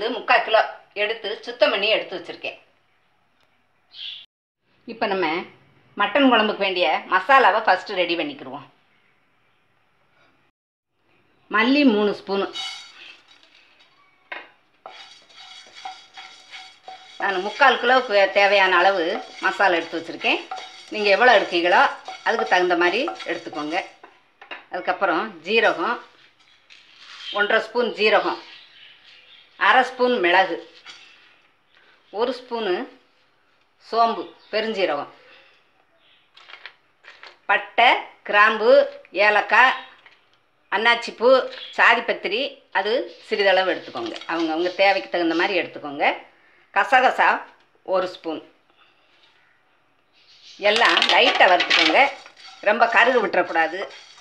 முக்கால் கிலோ எடுத்து சுத்தம் பண்ணி எடுத்து வச்சுருக்கேன் இப்போ நம்ம மட்டன் குழம்புக்கு வேண்டிய மசாலாவை ஃபஸ்ட்டு ரெடி பண்ணிக்கிடுவோம் மல்லி மூணு ஸ்பூனு நான் முக்கால் கிலோவுக்கு தேவையான அளவு மசாலா எடுத்து வச்சுருக்கேன் நீங்கள் எவ்வளோ எடுக்கீங்களோ அதுக்கு தகுந்த மாதிரி எடுத்துக்கோங்க அதுக்கப்புறம் ஜீரகம் ஒன்றரை ஸ்பூன் ஜீரகம் அரை ஸ்பூன் மிளகு ஒரு ஸ்பூனு சோம்பு பெருஞ்சீரகம் பட்டை கிராம்பு ஏலக்காய் அன்னாச்சிப்பூ சாதிப்பத்திரி அது சிறிதளவு எடுத்துக்கோங்க அவங்க அவங்க தேவைக்கு தகுந்த மாதிரி எடுத்துக்கோங்க கசகசா ஒரு ஸ்பூன் எல்லாம் லைட்டாக வறுத்துக்கோங்க ரொம்ப கருகு விட்டுறக்கூடாது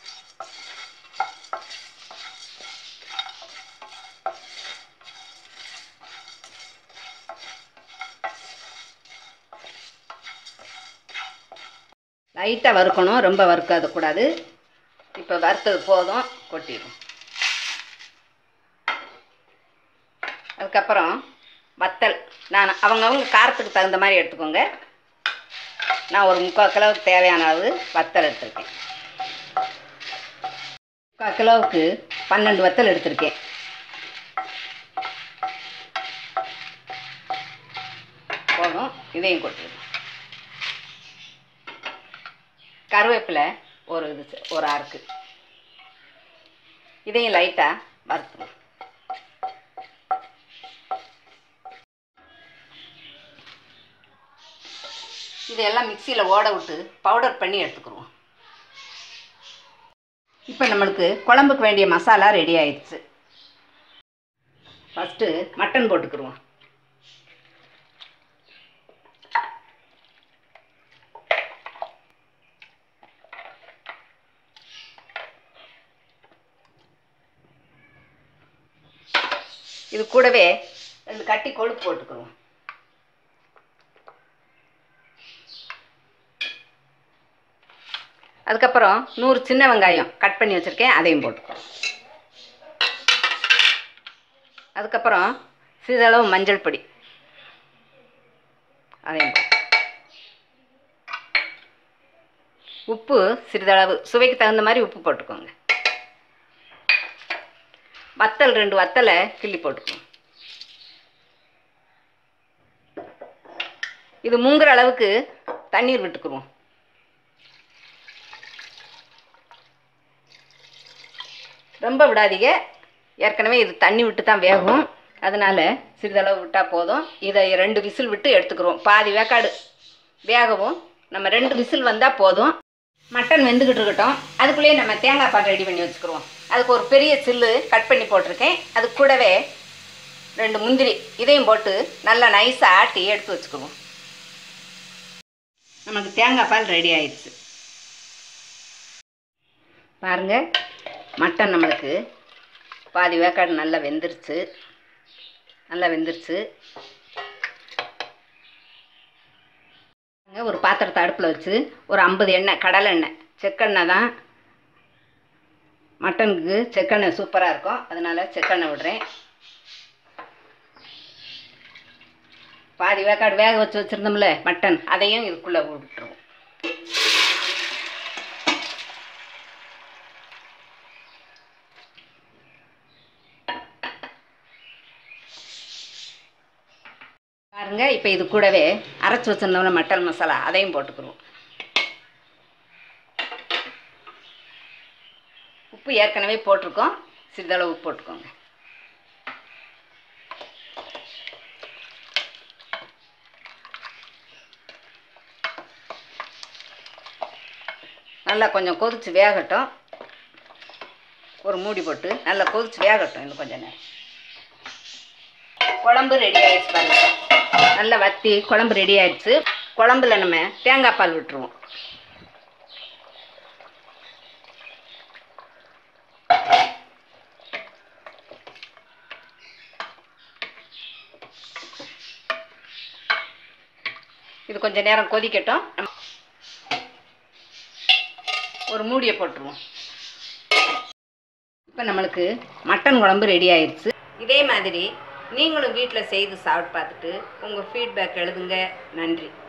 லைட்டாக வறுக்கணும் ரொம்ப வறுக்காதக்கூடாது இப்போ வறுத்தது போதும் கொட்டிடும் அதுக்கப்புறம் வத்தல் நான் அவங்கவுங்க காரத்துக்கு தகுந்த மாதிரி எடுத்துக்கோங்க நான் ஒரு முக்கால் கிலோவுக்கு தேவையான அளவு வத்தல் எடுத்திருக்கேன் முக்கால் கிலோவுக்கு பன்னெண்டு வத்தல் எடுத்திருக்கேன் போதும் இதையும் கொட்டிடும் கருவேப்பிலை ஒரு இது செ- ஒரு ஆறுக்கு இதையும் லைட்டாக வறுத்துணும் இதெல்லாம் மிக்சியில் ஓட விட்டு பவுடர் பண்ணி எடுத்துக்கிடுவோம் இப்போ நம்மளுக்கு குழம்புக்கு வேண்டிய மசாலா ரெடி ஆயிடுச்சு ஃபஸ்ட்டு மட்டன் போட்டுக்கிடுவோம் இது கூடவே ரெண்டு கட்டி கொழுப்பு போட்டுக்குருவோம் அதுக்கப்புறம் நூறு சின்ன வெங்காயம் கட் பண்ணி வச்சுருக்கேன் அதையும் போட்டுக்குவோம் அதுக்கப்புறம் சிறிதளவு மஞ்சள் பொடி அதையும் போட்டு உப்பு சிறிதளவு சுவைக்கு தகுந்த மாதிரி உப்பு போட்டுக்கோங்க வத்தல் ரெண்டு வத்தலை கிள்ளி போட்டுக்கணும் இது முங்குற அளவுக்கு தண்ணீர் விட்டுக்குருவோம் ரொம்ப விடாதீங்க ஏற்கனவே இது தண்ணி விட்டு தான் வேகும் அதனால் சிறிதளவு விட்டால் போதும் இதை ரெண்டு விசில் விட்டு எடுத்துக்கிறோம் பாதி வேக்காடு வேகவும் நம்ம ரெண்டு விசில் வந்தால் போதும் மட்டன் வெந்துக்கிட்டு இருக்கட்டும் அதுக்குள்ளேயே நம்ம தேங்காய் பால் ரெடி பண்ணி வச்சுக்கிறோம் அதுக்கு ஒரு பெரிய சில்லு கட் பண்ணி போட்டிருக்கேன் அது கூடவே ரெண்டு முந்திரி இதையும் போட்டு நல்லா நைஸாக ஆட்டி எடுத்து வச்சுக்குவோம் நமக்கு தேங்காய் பால் ரெடி ஆயிடுச்சு பாருங்கள் மட்டன் நம்மளுக்கு பாதி வேக்காடு நல்லா வெந்துருச்சு நல்லா வெந்துருச்சு ஒரு பாத்திரத்தை அடுப்பில் வச்சு ஒரு ஐம்பது எண்ணெய் கடலை எண்ணெய் செக்கெண்ணெய் தான் மட்டனுக்கு செக்கெண்ணெய் சூப்பராக இருக்கும் அதனால் செக்கெண்ணெய் விடுறேன் பாதி வேக்காடு வேக வச்சு வச்சுருந்தோம்ல மட்டன் அதையும் இதுக்குள்ளே விட்டுருவோம் பாருங்க இப்போ இது கூடவே அரைச்சி வச்சிருந்தோம்ல மட்டன் மசாலா அதையும் போட்டுக்குருவோம் உப்பு ஏற்கனவே போட்டிருக்கோம் சிறிதளவு உப்பு போட்டுக்கோங்க நல்லா கொஞ்சம் கொதிச்சு வேகட்டும் ஒரு மூடி போட்டு நல்லா கொதிச்சு வேகட்டும் இன்னும் கொஞ்சம் நேரம் குழம்பு ரெடி ஆயிடுச்சு பாருங்க நல்லா வத்தி குழம்பு ரெடி ஆயிடுச்சு குழம்புல நம்ம தேங்காய் பால் விட்டுருவோம் இது கொஞ்சம் நேரம் கொதிக்கட்டும் நம்ம ஒரு மூடியை போட்டுருவோம் இப்போ நம்மளுக்கு மட்டன் குழம்பு ரெடி ஆயிடுச்சு இதே மாதிரி நீங்களும் வீட்டில் செய்து சாப்பிட்டு பார்த்துட்டு உங்கள் ஃபீட்பேக் எழுதுங்க நன்றி